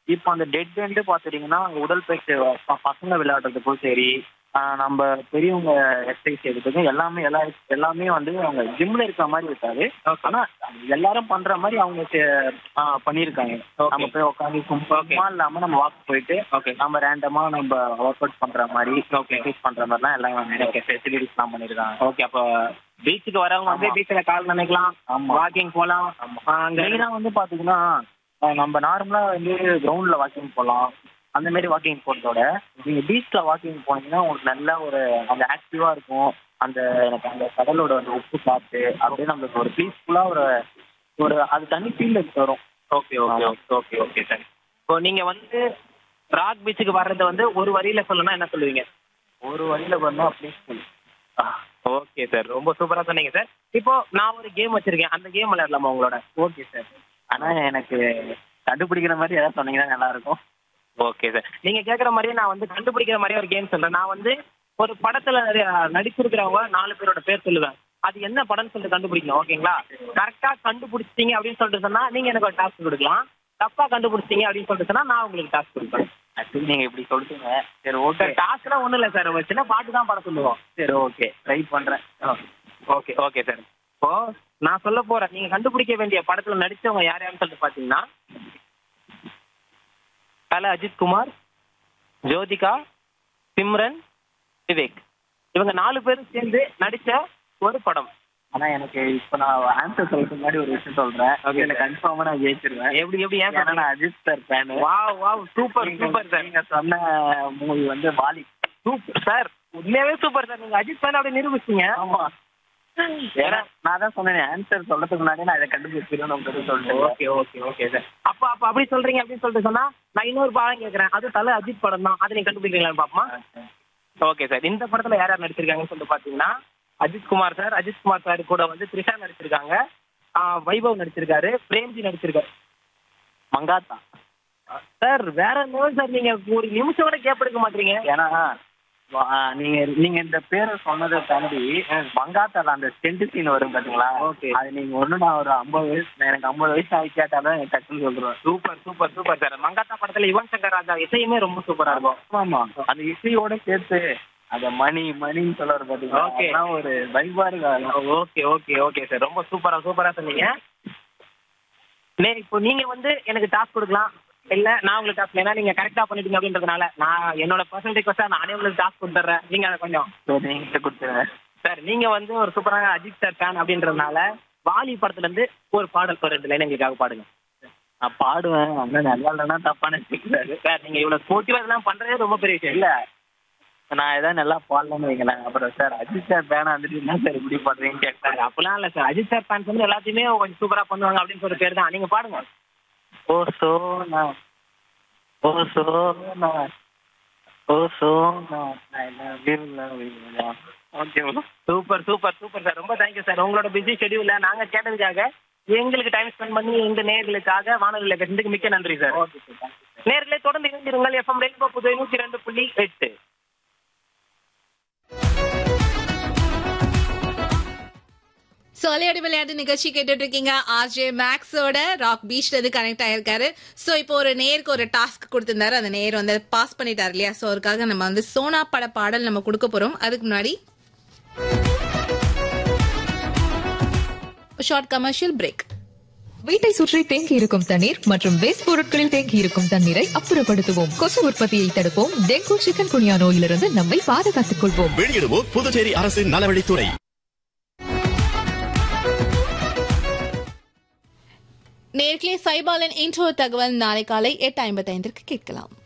இப்போ அந்த dead end பார்த்துட்டீங்கன்னா உடற்பயிற்சி ப- பசங்க விளையாடுறதுக்கும் சரி ஆஹ் நம்ம பெரியவங்க எக்ஸசைஸ் செய்யறதுக்கும் எல்லாமே எல்லா எல்லாமே வந்து அவங்க ஜிம்ல இருக்க மாதிரி இருக்காது ஆனா எல்லாரும் பண்ற மாதிரி அவங்க செ- ஆஹ் பண்ணியிருக்காங்க நம்ம போய் உட்காந்து சும்மா இல்லாம நம்ம வாக் போயிட்டு ஓகே நம்ம ரேண்டமா நம்ம ஒர்க் அவுட் பண்ற மாதிரி எக்ஸசைஸ் பண்ற மாதிரிலாம் எல்லாம் ஃபெசிலிட்டிஸ்லாம் பண்ணிருக்காங்க ஓகே அப்போ பீச்சுக்கு வரவங்க வந்து ஆமா. பீச்சில் கால் நினைக்கலாம் ஆமா. வாக்கிங் போகலாம் அங்க மெயினா வந்து பாத்தீங்கன்னா அஹ் நம்ம நார்மலா வந்து கிரவுண்ட்ல வாக்கிங் போகலாம் அந்த மாதிரி வாக்கிங் போறதோட நீங்க பீச்ல வாக்கிங் போனீங்கன்னா உங்களுக்கு நல்ல ஒரு அந்த ஆக்டிவா இருக்கும் அந்த எனக்கு அந்த கடலோட அந்த உப்பு காத்து அப்படியே நம்மளுக்கு ஒரு பீஸ்ஃபுல்லா ஒரு ஒரு அது தனி ஃபீல் வரும் okay okay okay okay okay sir இப்போ நீங்க வந்து ராக் பீச்சுக்கு வர்றது வந்து ஒரு வரியில சொல்லணும்னா என்ன சொல்லுவீங்க ஒரு வழியில பண்ணா பீஸ்ஃபுல் ஓகே சார் ரொம்ப சூப்பரா சொன்னீங்க சார் இப்போ நான் ஒரு கேம் வச்சிருக்கேன் அந்த கேம் விளையாடலாமா உங்களோட ஓகே சார் ஆனா எனக்கு கண்டுபிடிக்கிற மாதிரி ஏதாவது சொன்னீங்கன்னா நல்லா இருக்கும் ஓகே சார் நீங்க கேக்குற மாதிரியே நான் வந்து கண்டுபிடிக்கிற மாதிரியே ஒரு கேம் சொல்றேன் நான் வந்து ஒரு படத்துல நிறைய- நடிச்சிருக்கிறவங்க நாலு பேரோட பேர் சொல்லுவேன் அது என்ன படம்னு சொல்லிட்டு கண்டுபிடிக்கணும் ஓகேங்களா கரெக்டா கண்டுபிடிச்சிட்டீங்க அப்படின்னு சொல்லிட்டு சொன்னா நீங்க எனக்கு ஒரு டாஸ்க் கொடுக்கலாம் தப்பா கண்டுபிடிச்சிட்டீங்க அப்படின்னு சொல்லிட்டு சொன்னா நான் உங்களுக்கு டாஸ்க் கொடுப்பேன் ஆக்சுவலி நீங்க இப்படி சொல்லிட்டீங்க சரி ஓகே சார் டாஸ்க்லாம் ஒண்ணும் இல்ல சார் ஒரு சின்ன பாட்டு தான் பாட சொல்லுவோம் சரி ஓகே ட்ரை பண்றேன் ஓகே ஓகே சார் இப்போ நான் சொல்ல போறேன் நீங்க கண்டுபிடிக்க வேண்டிய படத்துல நடிச்சவங்க யார் யாருன்னு சொல்லிட்டு பாத்தீங்கன்னா தல அஜித் குமார் ஜோதிகா சிம்ரன் விவேக் இவங்க நாலு பேரும் சேர்ந்து நடிச்ச ஒரு படம் ஆனா எனக்கு இப்ப நான் ஆன்சர் சொல்றதுக்கு முன்னாடி ஒரு விஷயம் சொல்றேன் Okay, இதுல கன்ஃபார்மா நான் ஜெயிச்சிருவேன் எப்படி எப்படி ஏன் ஏன்னா நான் Ajith sir fan wow wow super super sir நீங்க சொன்ன மூவி வந்து வாலி சூப்பர் சார் உண்மையாவே சூப்பர் சார் நீங்க அஜித் ஃபேன் அப்படி நிரூபிச்சீங்க ஆமா ஏன்னா நான் தான் சொன்னேன் ஆன்சர் சொல்றதுக்கு முன்னாடி நான் இதை கண்டுபிடிச்சிருன்னு உங்களுக்கு சொல்லிட்டேன் ஓகே ஓகே ஓகே சார் அப்ப அப்ப அப்படி சொல்றீங்க அப்படின்னு சொல்லிட்டு சொன்னா நான் இன்னொரு படம் கேக்குறேன் அது தல அஜித் படம் தான் அதை நீங்க கண்டுபிடிக்கிறீங்களான்னு பாப்போமா ஓகே சார் இந்த படத்துல யார் யார் நடிச்சிருக்காங்கன்னு சொல்லிட்டு பாத்தீங்கன்னா அஜித் குமார் சார் அஜித் குமார் சார் கூட வந்து த்ரிஷா நடிச்சிருக்காங்க ஆ, வைபவ் நடிச்சிருக்காரு பிரேம்ஜி நடிச்சிருக்காரு மங்காத்தா சார் வேற லெவல் சார் நீங்க ஒரு நிமிஷம் கூட கேப் எடுக்க மாட்டீங்க ஏன்னா வா- நீங்க நீங்க இந்த பேரை சொன்னதை தாண்டி மங்காத்தால அந்த ஸ்டென்ட் சீன் வரும் பாத்தீங்களா Okay. அது நீங்க ஒண்ணு நான் ஒரு ஐம்பது வயசு எனக்கு ஐம்பது வயசு ஆகி கேட்டாதான் எனக்கு டக்குன்னு சொல்றேன் super super super sir Mankatha படத்துல யுவன் சங்கர் ராஜா இசையுமே ரொம்ப சூப்பரா இருக்கும் ஆமா அந்த இசையோட சேர்த்து அத மணி மணின்னு சொல்லுவாரு பாத்தீங்களா Okay. அதெல்லாம் ஒரு வைபா இருக்கு ஓகே ஓகே ஓகே சார் ரொம்ப சூப்பரா சூப்பரா சொன்னீங்க நே இப்போ நீங்க வந்து எனக்கு டாஸ்க் கொடுக்கலாம் இல்ல நான் உங்களுக்கு டாஸ்க் ஏன்னா நீங்க கரெக்டா பண்ணிட்டீங்க அப்படின்றதுனால நான் என்னோட பர்சனல் ரிக்வஸ்டா நானே உங்களுக்கு டாஸ்க் கொடுத்துட்றேன் நீங்க அதை கொஞ்சம் சரி நீங்க கொடுத்துருங்க சார் நீங்க வந்து ஒரு சூப்பரான அஜித் சார் ஃபேன் அப்படின்றதுனால வாலி படத்துல இருந்து ஒரு பாடல் ஒரு ரெண்டு லைன் எங்களுக்காக பாடுங்க நான் பாடுவேன் அண்ணன் நல்லா இல்லைன்னா தப்பான வச்சுக்கிறாரு சார் நீங்க இவ்வளவு ஸ்போர்ட்டிவா இதெல்லாம் பண்றதே ரொம்ப பெரிய விஷயம் இல்ல நான் ஏதாவது நல்லா பாடலன்னு வைங்களேன் அப்புறம் சார் அஜித் சார் பேனா வந்துட்டு என்ன சார் இப்படி பாடுறீங்கன்னு கேட்டாரு சார் அப்பெல்லாம் இல்ல சார் அஜித் சார் ஃபேன்ஸ் வந்து எல்லாத்தையுமே கொஞ்சம் சூப்பரா பண்ணுவாங்க அப்படின்னு சொல்ற பேர் தான் நீங்க பாடுங்க ஓ சோனா ஓ சோனா ஓ சோனா I love you love you okay super super super sir ரொம்ப தேங்க்யூ சார் உங்களோட பிஸி ஷெடியூல்ல நாங்க கேட்டதுக்காக எங்களுக்கு டைம் ஸ்பெண்ட் பண்ணி எங்க நேர்களுக்காக வானொலியில் பேசுறதுக்கு மிக்க நன்றி சார் ஓகே சார் நேர்களை தொடர்ந்து இணைந்திருங்கள் எஃப்எம் ரெயின்போ புதுவை நூற்றி ரெண்டு புள்ளி எட்டு சொலையோட விளையாட்டு நிகழ்ச்சி கேட்டுட்டு இருக்கீங்க ஆர்ஜே மேக்ஸோட ராக் பீச்ல இருந்து கனெக்ட் ஆயிருக்காரு சோ இப்போ ஒரு நேருக்கு ஒரு டாஸ்க் கொடுத்திருந்தாரு அந்த நேர் வந்து பாஸ் பண்ணிட்டாரு இல்லையா சோ அதுக்காக நம்ம வந்து சோனா பட பாடல் நம்ம கொடுக்க போறோம் அதுக்கு முன்னாடி ஷார்ட் கமர்ஷியல் பிரேக் வீட்டை சுற்றி தேங்கி இருக்கும் தண்ணீர் மற்றும் வேஸ்ட் பொருட்களில் தேங்கி இருக்கும் தண்ணீரை அப்புறப்படுத்துவோம் கொசு உற்பத்தியை தடுப்போம் டெங்கு சிக்கன் குனியா நோயிலிருந்து நம்மை பாதுகாத்துக் கொள்வோம் வெளியிடுவோர் புதுச்சேரி அரசின் நலவழித்துறை நேர்களே சைபாலன் இன்ட்ரோ தகவல் நாளை காலை எட்டு ஐம்பத்தைந்திற்கு கேட்கலாம்